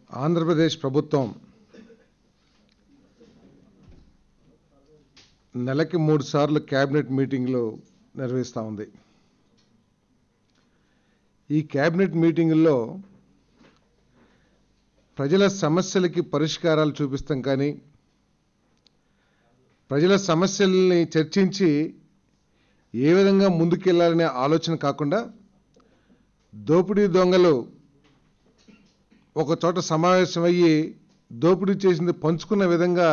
ఆంధ్రప్రదేశ్ ప్రభుత్వం నెలకి మూడు సార్లు క్యాబినెట్ మీటింగ్లు నిర్వహిస్తూ ఉంది ఈ క్యాబినెట్ మీటింగుల్లో ప్రజల సమస్యలకి పరిష్కారాలు చూపిస్తాం కానీ ప్రజల సమస్యల్ని చర్చించి ఏ విధంగా ముందుకెళ్లాలనే ఆలోచన కాకుండా దోపిడీ దొంగలు ఒక చోట సమావేశమయ్యి దోపిడీ చేసింది పంచుకున్న విధంగా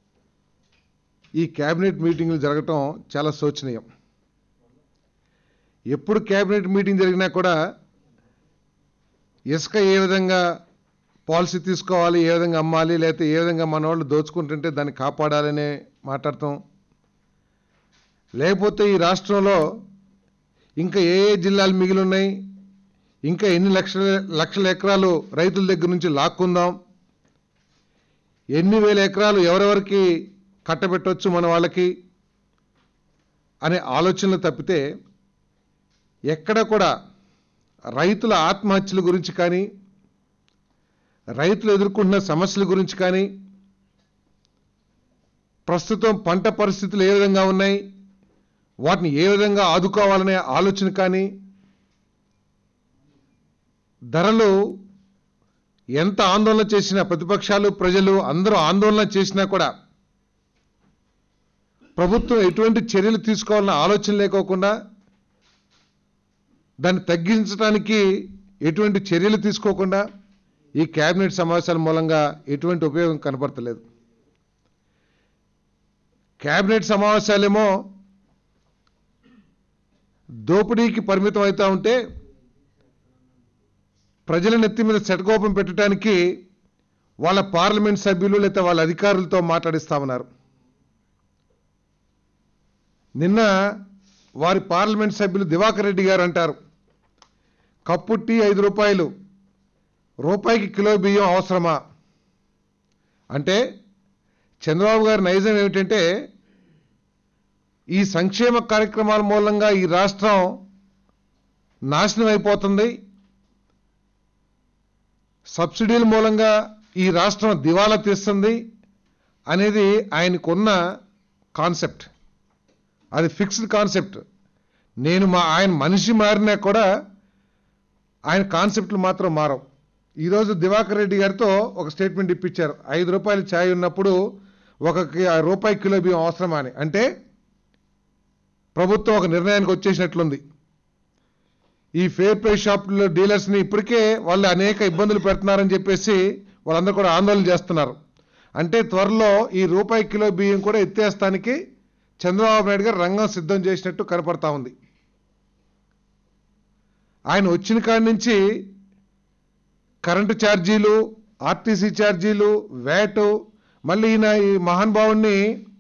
ఈ క్యాబినెట్ మీటింగ్లు జరగటం చాలా శోచనీయం ఎప్పుడు క్యాబినెట్ మీటింగ్ జరిగినా కూడా ఇసుక ఏ విధంగా పాలసీ తీసుకోవాలి ఏ విధంగా అమ్మాలి లేకపోతే ఏ విధంగా మన వాళ్ళు దోచుకుంటుంటే దాన్ని కాపాడాలనే మాట్లాడతాం లేకపోతే ఈ రాష్ట్రంలో ఇంకా ఏ ఏ జిల్లాలు మిగిలి ఉన్నాయి ఇంకా ఎన్ని లక్షల లక్షల ఎకరాలు రైతుల దగ్గర నుంచి లాక్కుందాం ఎన్ని వేల ఎకరాలు ఎవరెవరికి కట్టబెట్టవచ్చు మన వాళ్ళకి అనే ఆలోచనలు తప్పితే ఎక్కడ కూడా రైతుల ఆత్మహత్యల గురించి కానీ రైతులు ఎదుర్కొంటున్న సమస్యల గురించి కానీ ప్రస్తుతం పంట పరిస్థితులు ఏ విధంగా ఉన్నాయి వాటిని ఏ విధంగా ఆదుకోవాలనే ఆలోచన కానీ ధరలు ఎంత ఆందోళన చేసినా ప్రతిపక్షాలు ప్రజలు అందరూ ఆందోళన చేసినా కూడా ప్రభుత్వం ఎటువంటి చర్యలు తీసుకోవాలన్న ఆలోచన లేకోకుండా దాన్ని తగ్గించడానికి ఎటువంటి చర్యలు తీసుకోకుండా ఈ కేబినెట్ సమావేశాల మూలంగా ఎటువంటి ఉపయోగం కనపడతలేదు కేబినెట్ సమావేశాలేమో దోపిడీకి పరిమితం అవుతా ఉంటే ప్రజల నెత్తి మీద శటకోపం పెట్టడానికి వాళ్ళ పార్లమెంట్ సభ్యులు లేదా వాళ్ళ అధికారులతో మాట్లాడిస్తా ఉన్నారు నిన్న వారి పార్లమెంట్ సభ్యులు దివాకర్ రెడ్డి గారు అంటారు కప్పు టీ ఐదు రూపాయలు రూపాయికి కిలో బియ్యం అవసరమా అంటే చంద్రబాబు గారి నైజం ఏమిటంటే ఈ సంక్షేమ కార్యక్రమాల మూలంగా ఈ రాష్ట్రం నాశనం అయిపోతుంది సబ్సిడీల మూలంగా ఈ రాష్ట్రం దివాలా తీస్తుంది అనేది ఆయనకున్న కాన్సెప్ట్ అది ఫిక్స్డ్ కాన్సెప్ట్ నేను మా ఆయన మనిషి మారినా కూడా ఆయన కాన్సెప్ట్లు మాత్రం మారవు ఈరోజు దివాకర్ రెడ్డి గారితో ఒక స్టేట్మెంట్ ఇప్పించారు ఐదు రూపాయలు ఛాయ్ ఉన్నప్పుడు ఒక కి- రూపాయి కిలో బియ్యం అవసరమా అని అంటే ప్రభుత్వం ఒక నిర్ణయానికి వచ్చేసినట్లుంది ఈ ఫేర్ ప్రైస్ షాపుల్లో డీలర్స్ని ఇప్పటికే వాళ్ళు అనేక ఇబ్బందులు పెడుతున్నారని చెప్పేసి వాళ్ళందరూ కూడా ఆందోళన చేస్తున్నారు అంటే త్వరలో ఈ రూపాయి కిలో బియ్యం కూడా ఎత్తేస్తానికి చంద్రబాబు నాయుడు గారు రంగం సిద్ధం చేసినట్టు కనపడతా ఉంది ఆయన వచ్చిన కాడి నుంచి కరెంటు ఛార్జీలు ఆర్టీసీ ఛార్జీలు వ్యాటు మళ్ళీ ఈయన ఈ మహానుభావుణ్ణి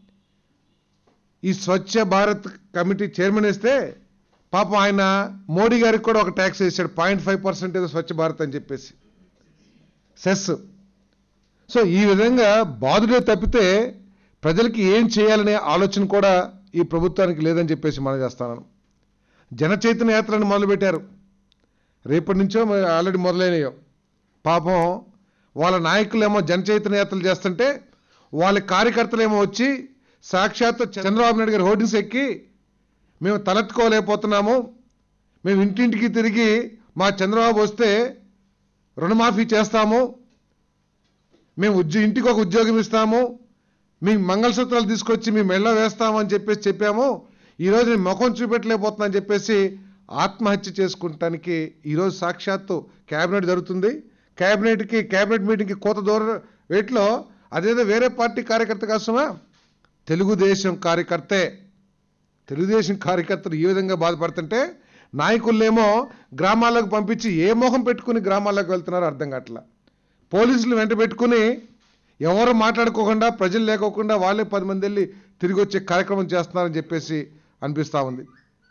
ఈ స్వచ్ఛ భారత్ కమిటీ చైర్మన్ వేస్తే పాపం ఆయన మోడీ గారికి కూడా ఒక ట్యాక్స్ వేసాడు పాయింట్ ఫైవ్ పర్సెంట్ ఏదో స్వచ్ఛ భారత్ అని చెప్పేసి సెస్ సో ఈ విధంగా బాధుడే తప్పితే ప్రజలకి ఏం చేయాలనే ఆలోచన కూడా ఈ ప్రభుత్వానికి లేదని చెప్పేసి మనం చేస్తాను జన చైతన్య యాత్రను మొదలుపెట్టారు రేపటి నుంచో మరి ఆల్రెడీ మొదలైనయో పాపం వాళ్ళ నాయకులేమో జన చైతన్య యాత్రలు చేస్తుంటే వాళ్ళ కార్యకర్తలేమో వచ్చి సాక్షాత్ చంద్రబాబు నాయుడు గారి హోర్డింగ్స్ ఎక్కి మేము తలెత్తుకోలేకపోతున్నాము మేము ఇంటింటికి తిరిగి మా చంద్రబాబు వస్తే రుణమాఫీ చేస్తాము మేము ఉద్యో ఇంటికి ఒక ఉద్యోగం ఇస్తాము మీ మంగళసూత్రాలు తీసుకొచ్చి మీ మెళ్ళ వేస్తామని చెప్పేసి చెప్పాము ఈరోజు నేను ముఖం చూపెట్టలేకపోతున్నాను చెప్పేసి ఆత్మహత్య చేసుకుంటానికి ఈరోజు సాక్షాత్తు క్యాబినెట్ జరుగుతుంది క్యాబినెట్కి క్యాబినెట్ మీటింగ్కి కోత దూర వేట్లో అదేదో వేరే పార్టీ కార్యకర్త కోసమా తెలుగుదేశం కార్యకర్తే తెలుగుదేశం కార్యకర్తలు ఈ విధంగా బాధపడుతుంటే నాయకులేమో గ్రామాలకు పంపించి ఏ మొహం పెట్టుకుని గ్రామాలకు వెళ్తున్నారో అర్థం కావట్లా పోలీసులు వెంట పెట్టుకుని ఎవరు మాట్లాడుకోకుండా ప్రజలు లేకోకుండా వాళ్ళే పది మంది వెళ్ళి తిరిగి వచ్చే కార్యక్రమం చేస్తున్నారని చెప్పేసి అనిపిస్తూ ఉంది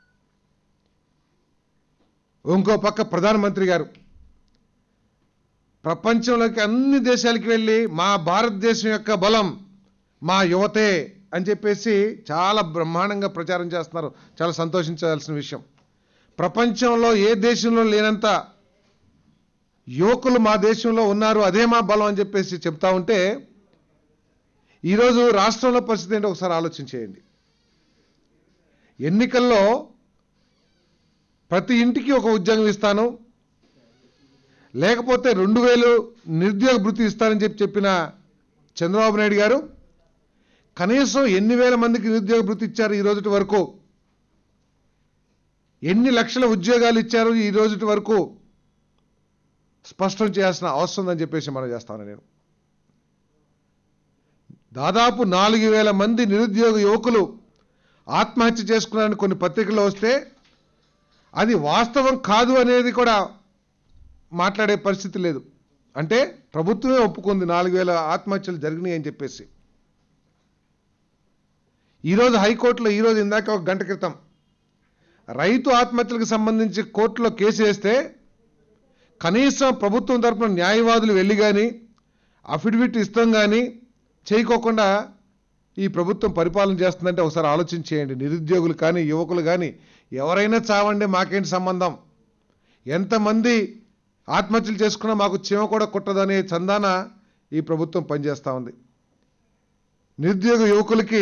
ఇంకో పక్క ప్రధానమంత్రి గారు ప్రపంచంలోకి అన్ని దేశాలకి వెళ్ళి మా భారతదేశం యొక్క బలం మా యువతే అని చెప్పేసి చాలా బ్రహ్మాండంగా ప్రచారం చేస్తున్నారు చాలా సంతోషించాల్సిన విషయం ప్రపంచంలో ఏ దేశంలో లేనంత యువకులు మా దేశంలో ఉన్నారు అదే మా బలం అని చెప్పేసి చెప్తా ఉంటే ఈరోజు రాష్ట్రంలో పరిస్థితి ఏంటో ఒకసారి ఆలోచించేయండి ఎన్నికల్లో ప్రతి ఇంటికి ఒక ఉద్యోగం ఇస్తాను లేకపోతే రెండు వేలు నిరుద్యోగ భృతి ఇస్తానని చెప్పి చెప్పిన చంద్రబాబు నాయుడు గారు కనీసం ఎన్ని వేల మందికి నిరుద్యోగ భృతి ఇచ్చారు ఈ రోజుటి వరకు ఎన్ని లక్షల ఉద్యోగాలు ఇచ్చారు ఈ రోజుటి వరకు స్పష్టం చేయాల్సిన అవసరం ఉందని చెప్పేసి మనం చేస్తాను నేను దాదాపు నాలుగు వేల మంది నిరుద్యోగ యువకులు ఆత్మహత్య చేసుకున్నారని కొన్ని పత్రికల్లో వస్తే అది వాస్తవం కాదు అనేది కూడా మాట్లాడే పరిస్థితి లేదు అంటే ప్రభుత్వమే ఒప్పుకుంది నాలుగు వేల ఆత్మహత్యలు జరిగినాయి అని చెప్పేసి ఈరోజు హైకోర్టులో ఈరోజు ఇందాక ఒక గంట క్రితం రైతు ఆత్మహత్యలకు సంబంధించి కోర్టులో కేసు వేస్తే కనీసం ప్రభుత్వం తరపున న్యాయవాదులు వెళ్ళి కానీ అఫిడవిట్ ఇస్తాం కానీ చేయకోకుండా ఈ ప్రభుత్వం పరిపాలన చేస్తుందంటే ఒకసారి ఆలోచించేయండి నిరుద్యోగులు కానీ యువకులు కానీ ఎవరైనా చావండి మాకేంటి సంబంధం ఎంతమంది ఆత్మహత్యలు చేసుకున్నా మాకు చీమ కూడా కుట్టదనే చందాన ఈ ప్రభుత్వం పనిచేస్తూ ఉంది నిరుద్యోగ యువకులకి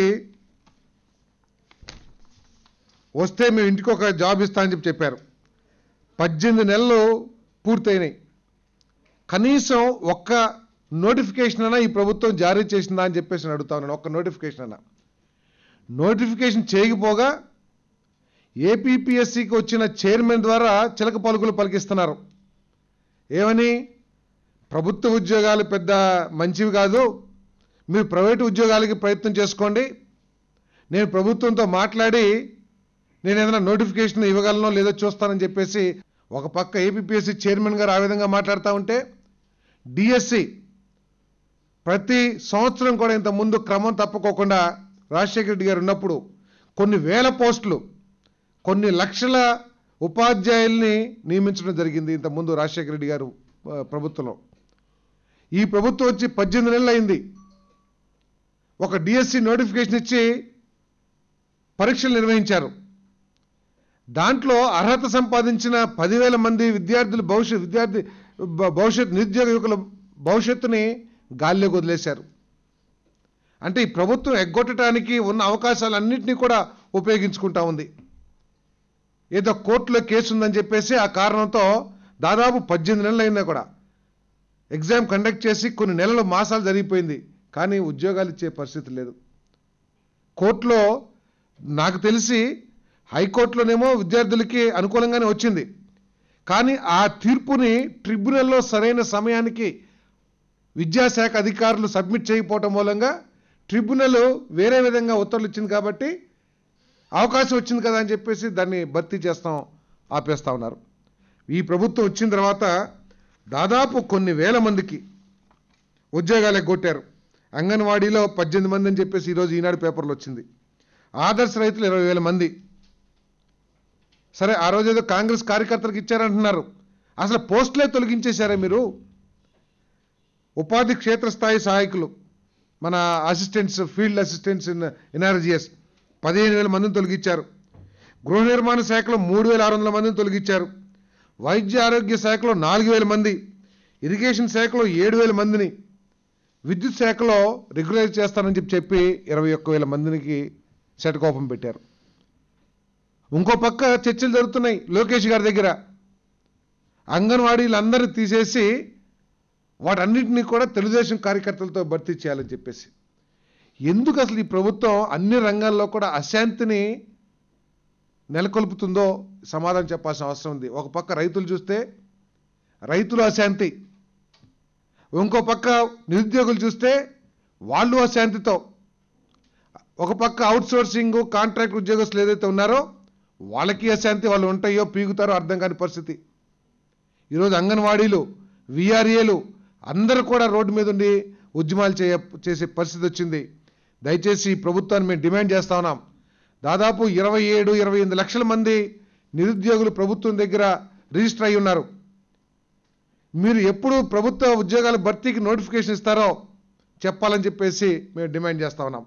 వస్తే మేము ఇంటికి ఒక జాబ్ ఇస్తామని చెప్పి చెప్పారు పద్దెనిమిది నెలలు పూర్తయినాయి కనీసం ఒక్క నోటిఫికేషన్ అయినా ఈ ప్రభుత్వం జారీ చేసిందా అని చెప్పేసి నేను అడుగుతా ఉన్నాను ఒక్క నోటిఫికేషన్ అయినా నోటిఫికేషన్ చేయకపోగా ఏపీపీఎస్సికి వచ్చిన చైర్మన్ ద్వారా చిలక పలుకులు పలికిస్తున్నారు ఏమని ప్రభుత్వ ఉద్యోగాలు పెద్ద మంచివి కాదు మీరు ప్రైవేటు ఉద్యోగాలకి ప్రయత్నం చేసుకోండి నేను ప్రభుత్వంతో మాట్లాడి నేను ఏదైనా నోటిఫికేషన్ ఇవ్వగలనో లేదో చూస్తానని చెప్పేసి ఒక పక్క ఏపీపీఎస్సీ చైర్మన్ గారు ఆ విధంగా మాట్లాడుతూ ఉంటే డిఎస్సి ప్రతి సంవత్సరం కూడా ఇంత ముందు క్రమం తప్పుకోకుండా రాజశేఖర రెడ్డి గారు ఉన్నప్పుడు కొన్ని వేల పోస్టులు కొన్ని లక్షల ఉపాధ్యాయుల్ని నియమించడం జరిగింది ఇంత ముందు రాజశేఖర రెడ్డి గారు ఆ, ప్రభుత్వంలో ఈ ప్రభుత్వం వచ్చి పద్దెనిమిది నెలలు అయింది ఒక డిఎస్సి నోటిఫికేషన్ ఇచ్చి పరీక్షలు నిర్వహించారు దాంట్లో అర్హత సంపాదించిన పదివేల మంది విద్యార్థులు భవిష్యత్ విద్యార్థి భ- భవిష్యత్ నిరుద్యోగ యువకుల భవిష్యత్తుని గాల్లోకి వదిలేశారు అంటే ఈ ప్రభుత్వం ఎగ్గొట్టడానికి ఉన్న అవకాశాలన్నింటినీ కూడా ఉపయోగించుకుంటా ఉంది ఏదో కోర్టులో కేసు ఉందని చెప్పేసి ఆ కారణంతో దాదాపు పద్దెనిమిది నెలలు అయినా కూడా ఎగ్జామ్ కండక్ట్ చేసి కొన్ని నెలలు మాసాలు జరిగిపోయింది కానీ ఉద్యోగాలు ఇచ్చే పరిస్థితి లేదు కోర్టులో నాకు తెలిసి హైకోర్టులోనేమో విద్యార్థులకి అనుకూలంగానే వచ్చింది కానీ ఆ తీర్పుని ట్రిబ్యునల్లో సరైన సమయానికి విద్యాశాఖ అధికారులు సబ్మిట్ చేయకపోవటం మూలంగా ట్రిబ్యునల్ వేరే విధంగా ఉత్తర్వులు ఇచ్చింది కాబట్టి అవకాశం వచ్చింది కదా అని చెప్పేసి దాన్ని భర్తీ చేస్తాం ఆపేస్తా ఉన్నారు ఈ ప్రభుత్వం వచ్చిన తర్వాత దాదాపు కొన్ని వేల మందికి ఉద్యోగాలు ఎగ్గొట్టారు అంగన్వాడీలో పద్దెనిమిది మంది అని చెప్పేసి ఈరోజు ఈనాడు పేపర్లో వచ్చింది ఆదర్శ రైతులు ఇరవై వేల మంది సరే ఆ రోజు ఏదో కాంగ్రెస్ కార్యకర్తలకు ఇచ్చారంటున్నారు అసలు పోస్టులే తొలగించేశారా మీరు ఉపాధి క్షేత్రస్థాయి సహాయకులు మన assistants field assistants in NREGS పదిహేను వేల మందిని తొలగించారు గృహ నిర్మాణ శాఖలో మూడు వేల ఆరు వందల మందిని తొలగించారు వైద్య ఆరోగ్య శాఖలో నాలుగు వేల మంది ఇరిగేషన్ శాఖలో ఏడు వేల మందిని విద్యుత్ శాఖలో రెగ్యులైజ్ చేస్తానని చెప్పి చెప్పి ఇరవై ఒక్క వేల మందికి శటకోపం పెట్టారు ఇంకో పక్క చర్చలు జరుగుతున్నాయి లోకేష్ గారి దగ్గర అంగన్వాడీలందరినీ తీసేసి వాటన్నిటినీ కూడా తెలుగుదేశం కార్యకర్తలతో భర్తీ చేయాలని చెప్పేసి ఎందుకు అసలు ఈ ప్రభుత్వం అన్ని రంగాల్లో కూడా అశాంతిని నెలకొల్పుతుందో సమాధానం చెప్పాల్సిన అవసరం ఉంది ఒక పక్క రైతులు చూస్తే రైతులు అశాంతి ఇంకో పక్క నిరుద్యోగులు చూస్తే వాళ్ళు అశాంతితో ఒక పక్క అవుట్ సోర్సింగ్ కాంట్రాక్ట్ ఉద్యోగస్తులు ఏదైతే ఉన్నారో వాళ్ళకి అశాంతి వాళ్ళు ఉంటాయో పీగుతారో అర్థం కాని పరిస్థితి ఈరోజు అంగన్వాడీలు విఆర్ఏలు అందరూ కూడా రోడ్డు మీద ఉండి ఉద్యమాలు చేయ చేసే పరిస్థితి వచ్చింది దయచేసి ఈ ప్రభుత్వాన్ని మేము డిమాండ్ చేస్తా ఉన్నాం దాదాపు ఇరవై ఏడు ఇరవై ఎనిమిది లక్షల మంది నిరుద్యోగులు ప్రభుత్వం దగ్గర రిజిస్టర్ అయి ఉన్నారు మీరు ఎప్పుడు ప్రభుత్వ ఉద్యోగాల భర్తీకి నోటిఫికేషన్ ఇస్తారో చెప్పాలని చెప్పేసి మేము డిమాండ్ చేస్తా ఉన్నాం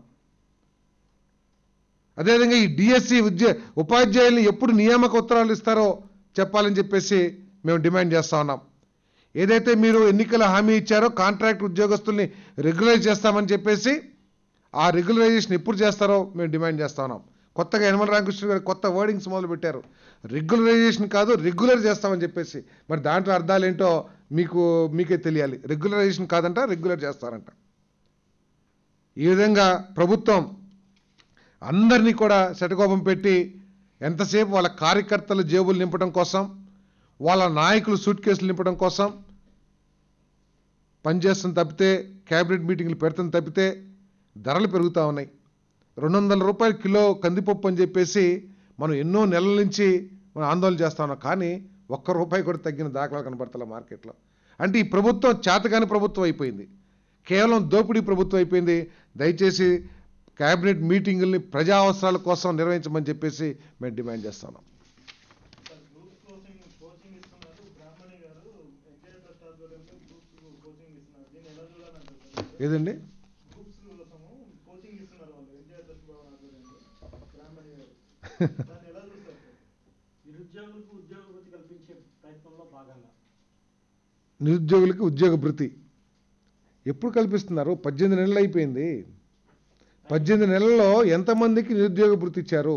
అదేవిధంగా ఈ డిఎస్సి ఉద్య ఉపాధ్యాయుల్ని ఎప్పుడు నియామక ఉత్తరాలు ఇస్తారో చెప్పాలని చెప్పేసి మేము డిమాండ్ చేస్తా ఉన్నాం ఏదైతే మీరు ఎన్నికల హామీ ఇచ్చారో కాంట్రాక్ట్ ఉద్యోగస్తుల్ని రెగ్యులైజ్ చేస్తామని చెప్పేసి ఆ రెగ్యులరైజేషన్ ఎప్పుడు చేస్తారో మేము డిమాండ్ చేస్తా ఉన్నాం కొత్తగా యనమల రామకృష్ణ గారు కొత్త వర్డింగ్స్ మొదలు పెట్టారు రెగ్యులరైజేషన్ కాదు రెగ్యులర్ చేస్తామని చెప్పేసి మరి దాంట్లో అర్థాలు ఏంటో మీకు మీకే తెలియాలి రెగ్యులరైజేషన్ కాదంట రెగ్యులర్ చేస్తారంట ఈ విధంగా ప్రభుత్వం అందరినీ కూడా శటకోపం పెట్టి ఎంతసేపు వాళ్ళ కార్యకర్తల జేబులు నింపడం కోసం వాళ్ళ నాయకులు సూట్ కేసులు నింపడం కోసం పనిచేస్తుంది తప్పితే క్యాబినెట్ మీటింగ్లు పెడతాం తప్పితే ధరలు పెరుగుతూ ఉన్నాయి రెండు వందల రూపాయల కిలో కందిపప్పు అని చెప్పేసి మనం ఎన్నో నెలల నుంచి మనం ఆందోళన చేస్తా ఉన్నాం కానీ ఒక్క రూపాయి కూడా తగ్గిన దాఖలా కనబడతలే మార్కెట్లో అంటే ఈ ప్రభుత్వం చేతకాని ప్రభుత్వం అయిపోయింది కేవలం దోపిడీ ప్రభుత్వం అయిపోయింది దయచేసి క్యాబినెట్ మీటింగుల్ని ప్రజా అవసరాల కోసం నిర్వహించమని చెప్పేసి మేము డిమాండ్ చేస్తున్నాం సార్ గ్రూప్స్ కోచింగ్ కోచింగ్ ఇస్తున్నారు బ్రాహ్మణి గారు ఎన్టీఆర్ ట్రస్ట్ ఆధ్వర్యంలో గ్రూప్స్ కోచింగ్ ఇస్తున్నారు దీన్ని ఎలా చూడాలంటారు సార్ ఏదండి గ్రూప్స్ కోసము కోచింగ్ ఇస్తున్నారు వాళ్ళు ఎన్టీఆర్ ట్రస్ట్ భవన్ ఆధ్వర్యంలో బ్రాహ్మణి గారు దాన్ని ఎలా చూస్తారు సార్ నిరుద్యోగులకు ఉద్యోగ వృత్తి కల్పించే ప్రయత్నంలో భాగంగా నిరుద్యోగులకి ఉద్యోగ భృతి ఎప్పుడు కల్పిస్తున్నారు పద్దెనిమిది నెలలు అయిపోయింది పద్దెనిమిది నెలల్లో ఎంతమందికి నిరుద్యోగ భృతి ఇచ్చారు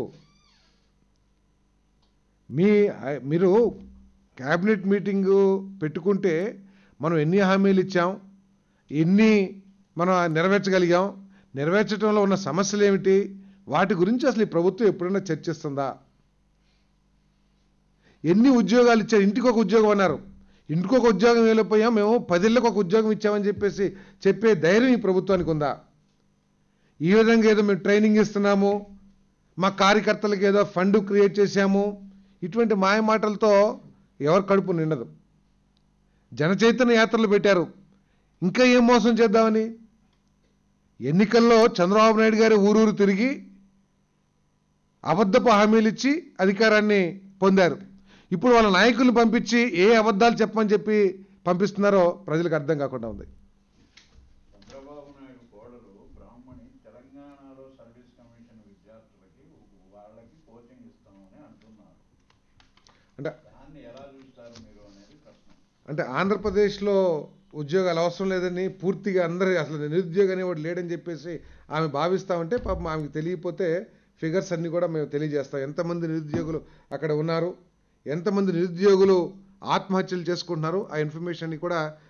మీ మీరు క్యాబినెట్ మీటింగు పెట్టుకుంటే మనం ఎన్ని హామీలు ఇచ్చాం ఎన్ని మనం నెరవేర్చగలిగాం నెరవేర్చడంలో ఉన్న సమస్యలు ఏమిటి వాటి గురించి అసలు ఈ ప్రభుత్వం ఎప్పుడైనా చర్చిస్తుందా ఎన్ని ఉద్యోగాలు ఇచ్చారు ఇంటికి ఒక ఉద్యోగం అన్నారు ఇంటికి ఒక ఉద్యోగం వెళ్ళిపోయాం మేము పదిళ్ళకి ఒక ఉద్యోగం ఇచ్చామని చెప్పేసి చెప్పే ధైర్యం ఈ ప్రభుత్వానికి ఉందా ఈ విధంగా ఏదో మేము ట్రైనింగ్ ఇస్తున్నాము మా కార్యకర్తలకు ఏదో ఫండ్ క్రియేట్ చేశాము ఇటువంటి మాయ మాటలతో ఎవరు కడుపు నిండదు జనచైతన్య యాత్రలు పెట్టారు ఇంకా ఏం మోసం చేద్దామని ఎన్నికల్లో చంద్రబాబు నాయుడు గారి ఊరూరు తిరిగి అబద్ధపు హామీలు ఇచ్చి అధికారాన్ని పొందారు ఇప్పుడు వాళ్ళ నాయకుల్ని పంపించి ఏ అబద్ధాలు చెప్పమని చెప్పి పంపిస్తున్నారో ప్రజలకు అర్థం కాకుండా ఉంది చంద్రబాబు నాయుడు కోడలు బ్రాహ్మణి తెలంగాణలో సర్వీస్ కమిషన్ విద్యార్థులకి వాళ్ళకి కోచింగ్ ఇస్తామని అంటున్నారు అంటే దాన్ని ఎలా చూస్తారు మీరు అనేది ప్రశ్న అంటే ఆంధ్రప్రదేశ్లో ఉద్యోగాలు అవసరం లేదని పూర్తిగా అందరూ అసలు నిరుద్యోగం అనేవాడు లేడని చెప్పేసి ఆమె భావిస్తా ఉంటే పాపం ఆమెకు తెలియకపోతే ఫిగర్స్ అన్ని కూడా మేము తెలియజేస్తాం ఎంతమంది నిరుద్యోగులు అక్కడ ఉన్నారు ఎంతమంది నిరుద్యోగులు ఆత్మహత్యలు చేసుకుంటున్నారు ఆ ఇన్ఫర్మేషన్ కూడా